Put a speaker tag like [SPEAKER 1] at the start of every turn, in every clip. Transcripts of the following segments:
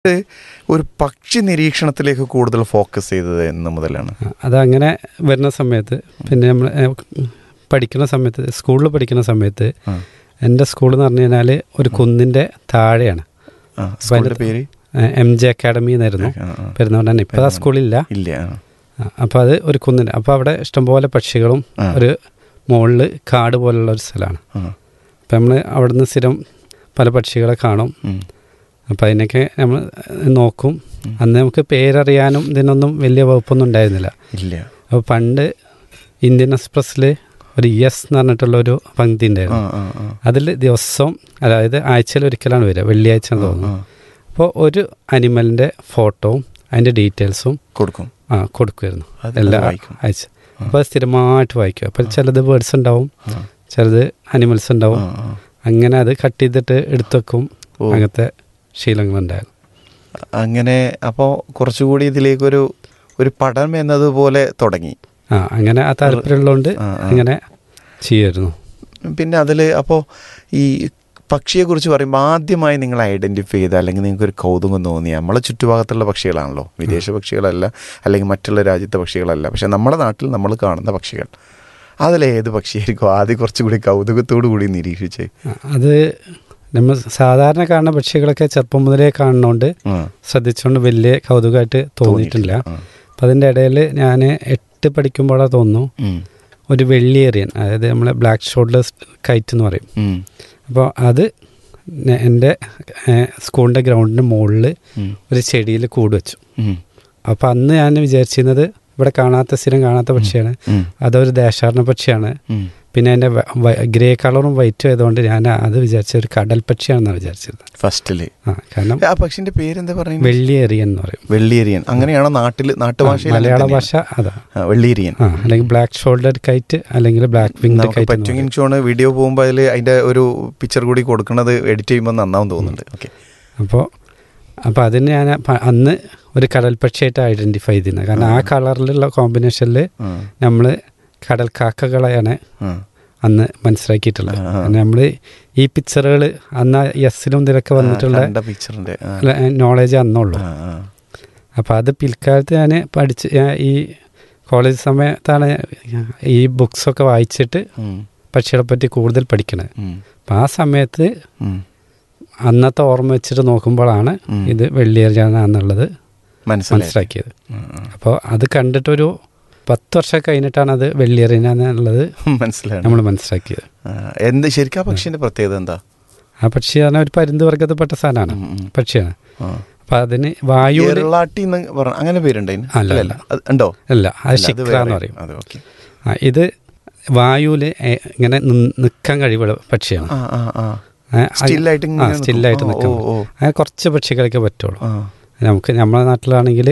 [SPEAKER 1] ഒരു പക്ഷി നിരീക്ഷണത്തിലേക്ക് കൂടുതൽ ഫോക്കസ് ചെയ്തത് എന്ന് മുതലാണ്
[SPEAKER 2] അതങ്ങനെ വരുന്ന സമയത്ത് പിന്നെ നമ്മൾ പഠിക്കുന്ന സമയത്ത് സ്കൂളിൽ പഠിക്കുന്ന സമയത്ത്
[SPEAKER 1] ആ.
[SPEAKER 2] എൻ്റെ സ്കൂൾ എന്ന് പറഞ്ഞു കഴിഞ്ഞാൽ ഒരു കുന്നിൻ്റെ താഴെയാണ്
[SPEAKER 1] ആ, സ്കൂളിന്റെ പേര്
[SPEAKER 2] എം ജെ അക്കാഡമി എന്നായിരുന്നു
[SPEAKER 1] ആ, ആ.
[SPEAKER 2] പെരുന്നോണ്ടാണ് ഇപ്പോൾ ആ സ്കൂളില്ല
[SPEAKER 1] ഇല്ല ആ.
[SPEAKER 2] അപ്പോൾ അത് ഒരു കുന്നിൻ്റെ അപ്പോൾ അവിടെ ഇഷ്ടംപോലെ പക്ഷികളും
[SPEAKER 1] ആ.
[SPEAKER 2] ഒരു മുകളിൽ കാട് പോലുള്ള ഒരു സ്ഥലമാണ്
[SPEAKER 1] ആ.
[SPEAKER 2] അപ്പം നമ്മൾ അവിടെ നിന്ന് സ്ഥിരം പല പക്ഷികളെ കാണും
[SPEAKER 1] ഉം.
[SPEAKER 2] അപ്പം അതിനൊക്കെ നമ്മൾ നോക്കും അന്ന് നമുക്ക് പേരറിയാനും ഇതിനൊന്നും വലിയ വകുപ്പൊന്നും ഉണ്ടായിരുന്നില്ല
[SPEAKER 1] ഇല്ല
[SPEAKER 2] അപ്പോൾ പണ്ട് ഇന്ത്യൻ എക്സ്പ്രസ്സിൽ ഒരു യെസ് എന്ന് പറഞ്ഞിട്ടുള്ള ഒരു പങ്ക്തി
[SPEAKER 1] ആ,
[SPEAKER 2] ഉണ്ടായിരുന്നു
[SPEAKER 1] ആ, ആ.
[SPEAKER 2] അതിൽ ദിവസവും അതായത് ആഴ്ചയിൽ ഒരിക്കലാണ് വരിക വെള്ളിയാഴ്ച എന്ന്
[SPEAKER 1] ആ,
[SPEAKER 2] തോന്നുന്നു
[SPEAKER 1] ആ.
[SPEAKER 2] അപ്പോൾ ഒരു അനിമലിൻ്റെ ഫോട്ടോവും അതിൻ്റെ ഡീറ്റെയിൽസും
[SPEAKER 1] കൊടുക്കും
[SPEAKER 2] ആ കൊടുക്കുമായിരുന്നു
[SPEAKER 1] അത്
[SPEAKER 2] എല്ലാ
[SPEAKER 1] വായിക്കും.
[SPEAKER 2] ആഴ്ച അപ്പോൾ അത് സ്ഥിരമായിട്ട് വായിക്കും അപ്പോൾ ചിലത് ബേർഡ്സ് ഉണ്ടാവും
[SPEAKER 1] ആ,
[SPEAKER 2] ചിലത് അനിമൽസ് ഉണ്ടാവും
[SPEAKER 1] ആ, ആ.
[SPEAKER 2] അങ്ങനെ അത് കട്ട് ചെയ്തിട്ട് എടുത്തു വെക്കും
[SPEAKER 1] ഓ.
[SPEAKER 2] അങ്ങനത്തെ ശീലങ്ങളുണ്ടായിരുന്നു
[SPEAKER 1] അങ്ങനെ അപ്പോൾ കുറച്ചുകൂടി ഇതിലേക്കൊരു ഒരു പഠനം എന്നതുപോലെ തുടങ്ങി
[SPEAKER 2] ആ അങ്ങനെ ആ താല്പര്യമുള്ളതുകൊണ്ട്
[SPEAKER 1] ആ, ആ.
[SPEAKER 2] അങ്ങനെ ചെയ്യുമായിരുന്നു
[SPEAKER 1] പിന്നെ അതിൽ അപ്പോൾ ഈ പക്ഷിയെക്കുറിച്ച് പറയുമ്പോൾ ആദ്യമായി നിങ്ങൾ ഐഡൻറ്റിഫൈ ചെയ്ത അല്ലെങ്കിൽ നിങ്ങൾക്ക് ഒരു കൗതുകം തോന്നിയ നമ്മളെ ചുറ്റുഭാഗത്തുള്ള പക്ഷികളാണല്ലോ വിദേശ പക്ഷികളല്ല അല്ലെങ്കിൽ മറ്റുള്ള രാജ്യത്തെ പക്ഷികളല്ല പക്ഷെ നമ്മുടെ നാട്ടിൽ നമ്മൾ കാണുന്ന പക്ഷികൾ അതിലേത് പക്ഷിയായിരിക്കും ആദ്യം കുറച്ചുകൂടി കൗതുകത്തോടു കൂടി നിരീക്ഷിച്ച്
[SPEAKER 2] ആ, അത് നമ്മൾ സാധാരണ കാണുന്ന പക്ഷികളൊക്കെ ചെറുപ്പം മുതലേ കാണുന്നതുകൊണ്ട്
[SPEAKER 1] ആ,
[SPEAKER 2] ശ്രദ്ധിച്ചുകൊണ്ട് വലിയ കൗതുകമായിട്ട് തോന്നിയിട്ടില്ല
[SPEAKER 1] ആ.
[SPEAKER 2] അപ്പം അതിൻ്റെ ഇടയിൽ ഞാൻ എട്ട് പഠിക്കുമ്പോഴാണ് തോന്നുന്നു
[SPEAKER 1] ഉം,
[SPEAKER 2] ഒരു വെള്ളിയേറിയൻ അതായത് നമ്മളെ ബ്ലാക്ക് ഷോൾഡേഴ്സ് കൈറ്റ് എന്ന് പറയും
[SPEAKER 1] ഉം,
[SPEAKER 2] അപ്പോൾ അത് നെ- എൻ്റെ സ്കൂളിൻ്റെ ഗ്രൗണ്ടിൻ്റെ മുകളിൽ
[SPEAKER 1] ഉം,
[SPEAKER 2] ഒരു ചെടിയിൽ കൂട് വെച്ചു
[SPEAKER 1] ഉം,
[SPEAKER 2] അപ്പോൾ അന്ന് ഞാൻ വിചാരിച്ചിരുന്നത് ഇവിടെ കാണാത്ത സ്ഥിരം കാണാത്ത പക്ഷിയാണ്
[SPEAKER 1] ഉം,
[SPEAKER 2] അതൊരു ദേശാടന പക്ഷിയാണ്
[SPEAKER 1] ഉം.
[SPEAKER 2] പിന്നെ അതിൻ്റെ ഗ്രേ കളറും വൈറ്റും ആയതുകൊണ്ട് ഞാൻ അത് വിചാരിച്ച ഒരു കടൽ പക്ഷിയാണെന്നാണ് വിചാരിച്ചത്
[SPEAKER 1] ഫസ്റ്റില്
[SPEAKER 2] ആ കാരണം
[SPEAKER 1] ആ പക്ഷിന്റെ പേരെന്താ പറയുന്നത്
[SPEAKER 2] വെള്ളിയേറിയൻ എന്ന് പറയും
[SPEAKER 1] വെള്ളിയേരിയൻ അങ്ങനെയാണോ നാട്ടിൽ നാട്ടുഭാഷയിൽ
[SPEAKER 2] ആ,
[SPEAKER 1] അങ്ങനെ
[SPEAKER 2] മലയാള
[SPEAKER 1] തന്നെയാണ്?
[SPEAKER 2] ഭാഷ അതാ
[SPEAKER 1] ആ, വെള്ളിയേരിയൻ
[SPEAKER 2] ആ അല്ലെങ്കിൽ ബ്ലാക്ക് ഷോൾഡർ കൈറ്റ് അല്ലെങ്കിൽ ബ്ലാക്ക് വിങ്ഡ്
[SPEAKER 1] നമുക്ക്
[SPEAKER 2] കൈറ്റ് എന്ന്
[SPEAKER 1] പറ്റുമെങ്കിൽ
[SPEAKER 2] പറയും.
[SPEAKER 1] ചോണ് വീഡിയോ പോകുമ്പോൾ അതിൽ അതിന്റെ ഒരു പിക്ചർ കൂടി കൊടുക്കുന്നത് എഡിറ്റ് ചെയ്യുമ്പോൾ നന്നാവും തോന്നുന്നുണ്ട് ഓക്കെ
[SPEAKER 2] അപ്പോൾ അപ്പോൾ അതിന് ഞാൻ പ- അന്ന് ഒരു കടൽ പക്ഷിയായിട്ട് ഐഡൻറ്റിഫൈ ചെയ്യുന്നത് കാരണം ആ കളറിലുള്ള കോമ്പിനേഷനിൽ നമ്മൾ കടൽ കാക്കകളെയാണ് അന്ന് മനസ്സിലാക്കിയിട്ടുള്ളത്
[SPEAKER 1] ആ, ആ.
[SPEAKER 2] നമ്മൾ ഈ പിക്ചറുകൾ അന്ന് എസ്സിലും ഇതിലൊക്കെ വന്നിട്ടുള്ള
[SPEAKER 1] പിക്ചറിന്റെ
[SPEAKER 2] നോളേജ് അന്നുള്ളൂ അപ്പോൾ അത് പിൽക്കാലത്ത് ഞാൻ പഠിച്ച് ഞാൻ ഈ കോളേജ് സമയത്താണ് ഈ ബുക്സൊക്കെ വായിച്ചിട്ട് പക്ഷികളെ പറ്റി കൂടുതൽ പഠിക്കണത് അപ്പം ആ സമയത്ത് അന്നത്തെ ഓർമ്മ വെച്ചിട്ട് നോക്കുമ്പോഴാണ്
[SPEAKER 1] ഉം.
[SPEAKER 2] ഇത് വെള്ളിയേറിയാണെന്നുള്ളത്
[SPEAKER 1] മനസ്സിലായി
[SPEAKER 2] മനസ്സിലാക്കിയത് അപ്പോൾ അത് കണ്ടിട്ടൊരു പത്ത് വർഷം കഴിഞ്ഞിട്ടാണ് അത് വെള്ളിയേറിയാന്നുള്ളത്
[SPEAKER 1] മനസ്സിലാണ്
[SPEAKER 2] നമ്മൾ മനസ്സിലാക്കിയത്
[SPEAKER 1] ആ, എന്ത് ശരിക്കും ആ പക്ഷിന്റെ പ്രത്യേകത എന്താ
[SPEAKER 2] ആ പക്ഷി പറഞ്ഞാൽ ഒരു പരുന്ത് വർഗത്തിൽപ്പെട്ട സാധനമാണ്
[SPEAKER 1] ഉം, ഉം.
[SPEAKER 2] പക്ഷിയാണ്
[SPEAKER 1] ആ.
[SPEAKER 2] അപ്പം അതിന് വായു
[SPEAKER 1] കേരളാട്ടി എന്ന് പറഞ്ഞ അങ്ങനെ പേരുണ്ട് അതിന്?
[SPEAKER 2] അല്ല,
[SPEAKER 1] അല്ലല്ല. അത് ഉണ്ടോ
[SPEAKER 2] അല്ല അത്
[SPEAKER 1] അല്ല, അത്
[SPEAKER 2] ശിക്ര
[SPEAKER 1] വേറെ.
[SPEAKER 2] എന്ന് പറയും
[SPEAKER 1] അത് ഓക്കെ
[SPEAKER 2] ആ, ഇത് വായുവിൽ ഇങ്ങനെ നി- നിൽക്കാൻ കഴിവുള്ള പക്ഷിയാണ്
[SPEAKER 1] ആ ആ ആ
[SPEAKER 2] ആ, അത്
[SPEAKER 1] സ്റ്റില്ലായിട്ട്
[SPEAKER 2] ആ സ്റ്റില്ലായിട്ട് നിൽക്കാൻ
[SPEAKER 1] ഓ ഓ
[SPEAKER 2] അങ്ങനെ കുറച്ച് പക്ഷികൾക്ക് പറ്റുള്ളൂ
[SPEAKER 1] ആ
[SPEAKER 2] നമുക്ക് നമ്മുടെ നാട്ടിലാണെങ്കിൽ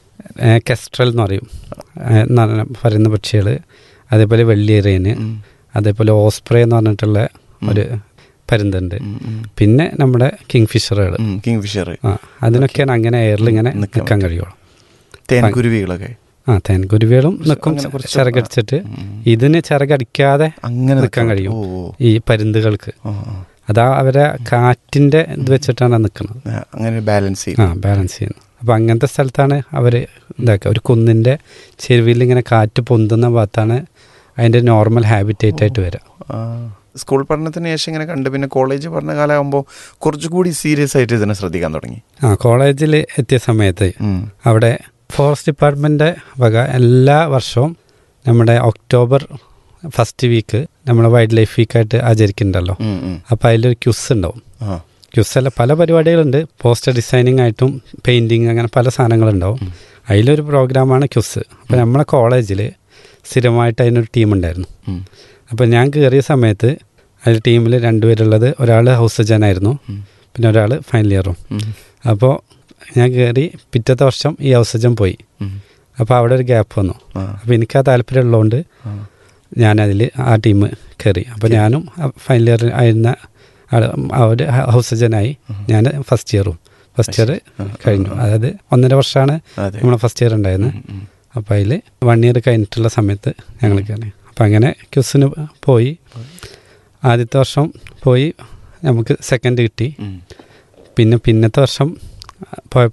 [SPEAKER 2] കെസ്ട്രൽ എന്ന് പറയും ഏ, എന്ന് പറഞ്ഞ പറയുന്ന പക്ഷികൾ അതേപോലെ വെള്ളിയേറിയന്
[SPEAKER 1] ഉം,
[SPEAKER 2] അതേപോലെ ഓസ്പ്രേ എന്ന് പറഞ്ഞിട്ടുള്ള ഒരു പരുന്തുണ്ട്
[SPEAKER 1] ഉം, ഉം.
[SPEAKER 2] പിന്നെ നമ്മുടെ കിങ് ഫിഷറുകൾ
[SPEAKER 1] ഉം, കിങ് ഫിഷർ
[SPEAKER 2] ആ അതിനൊക്കെയാണ് അങ്ങനെ എയറിൽ ഇങ്ങനെ
[SPEAKER 1] നിൽക്കാൻ
[SPEAKER 2] നിൽക്കാൻ കഴിയുള്ളൂ
[SPEAKER 1] തേൻകുരുവികളൊക്കെ
[SPEAKER 2] ആ തേൻകുരുവികളും നിൽക്കും
[SPEAKER 1] അങ്ങനെ കുറച്ച്
[SPEAKER 2] ചിറകടിച്ചിട്ട്
[SPEAKER 1] ഉം.
[SPEAKER 2] ഇതിന് ചിറകടിക്കാതെ
[SPEAKER 1] അങ്ങനെ
[SPEAKER 2] നിൽക്കാൻ
[SPEAKER 1] നിൽക്കാൻ
[SPEAKER 2] കഴിയും.
[SPEAKER 1] ഓ ഓ
[SPEAKER 2] ഈ പരുന്തുകൾക്ക്
[SPEAKER 1] ആ, ആ.
[SPEAKER 2] അതാ അവരെ കാറ്റിൻ്റെ ഇത് വെച്ചിട്ടാണ് നിൽക്കുന്നത്
[SPEAKER 1] ആ, അങ്ങനെ ബാലൻസ് ചെയ്യും
[SPEAKER 2] ആ ബാലൻസ് ചെയ്യുന്നത് അപ്പോൾ അങ്ങനത്തെ സ്ഥലത്താണ് അവർ ഇതാക്കുക ഒരു കുന്നിൻ്റെ ചെരുവിൽ ഇങ്ങനെ കാറ്റ് പൊന്തുന്ന ഭാഗത്താണ് അതിൻ്റെ നോർമൽ ഹാബിറ്റേറ്റ് ആയിട്ട് വരിക
[SPEAKER 1] ആ, സ്കൂൾ പഠനത്തിന് ശേഷം ഇങ്ങനെ കണ്ട് പിന്നെ കോളേജ് പഠന കാലമാകുമ്പോൾ കുറച്ചുകൂടി സീരിയസ് ആയിട്ട് ഇതിനെ ശ്രദ്ധിക്കാൻ തുടങ്ങി
[SPEAKER 2] ആ കോളേജിൽ എത്തിയ സമയത്ത്
[SPEAKER 1] ഉം.
[SPEAKER 2] അവിടെ ഫോറസ്റ്റ് ഡിപ്പാർട്ട്മെൻ്റ് വക എല്ലാ വർഷവും നമ്മുടെ ഒക്ടോബർ ഫസ്റ്റ് വീക്ക് നമ്മൾ വൈൽഡ് ലൈഫ് വീക്കായിട്ട് ആചരിക്കുന്നുണ്ടല്ലോ
[SPEAKER 1] ഉം, ഉം.
[SPEAKER 2] അപ്പോൾ അതിലൊരു ക്യുസ് ഉണ്ടാവും
[SPEAKER 1] ആ,
[SPEAKER 2] ക്യുസല്ല പല പരിപാടികളുണ്ട് പോസ്റ്റർ ഡിസൈനിങ് ആയിട്ടും പെയിൻറ്റിങ് അങ്ങനെ പല സാധനങ്ങളുണ്ടാവും
[SPEAKER 1] ഉം.
[SPEAKER 2] അതിലൊരു പ്രോഗ്രാമാണ് ക്യുസ് അപ്പോൾ നമ്മളെ കോളേജിൽ സ്ഥിരമായിട്ട് അതിനൊരു ടീം ഉണ്ടായിരുന്നു
[SPEAKER 1] ഉം.
[SPEAKER 2] അപ്പോൾ ഞാൻ കയറിയ സമയത്ത് അതിൽ ടീമിൽ രണ്ടുപേരുള്ളത് ഒരാൾ ഹൗസ് സജനായിരുന്നു
[SPEAKER 1] ഉം.
[SPEAKER 2] പിന്നെ ഒരാൾ ഫൈനൽ ഇയറും
[SPEAKER 1] ഉം.
[SPEAKER 2] അപ്പോൾ ഞാൻ കയറി പിറ്റത്തെ വർഷം ഈ ഹൗസ് സജൻ പോയി
[SPEAKER 1] ഉം.
[SPEAKER 2] അപ്പോൾ അവിടെ ഒരു ഗ്യാപ്പ് വന്നു
[SPEAKER 1] ആ,
[SPEAKER 2] അപ്പോൾ എനിക്ക് ആ താല്പര്യം ഉള്ളതുകൊണ്ട്
[SPEAKER 1] ആ.
[SPEAKER 2] ഞാനതിൽ ആ ടീം കയറി അപ്പോൾ ഞാനും ഫൈനൽ ഇയർ ആയിരുന്ന ആൾ അവർ ഹൗസ് സജനായി ഞാൻ ഫസ്റ്റ് ഇയറും ഫസ്റ്റ് ഇയർ കഴിഞ്ഞു അതായത് ഒന്നര വർഷമാണ്
[SPEAKER 1] അതെ
[SPEAKER 2] നമ്മളെ ഫസ്റ്റ് ഇയർ ഉണ്ടായിരുന്നത്
[SPEAKER 1] ഉം, ഉം.
[SPEAKER 2] അപ്പോൾ അതിൽ വൺ ഇയർ കഴിഞ്ഞിട്ടുള്ള സമയത്ത് ഞങ്ങൾ കയറി അപ്പം അങ്ങനെ ക്യുസിന് പോയി ആദ്യത്തെ വർഷം പോയി നമുക്ക് സെക്കൻഡ് കിട്ടി
[SPEAKER 1] ഉം.
[SPEAKER 2] പിന്നെ പിന്നത്തെ വർഷം പോയ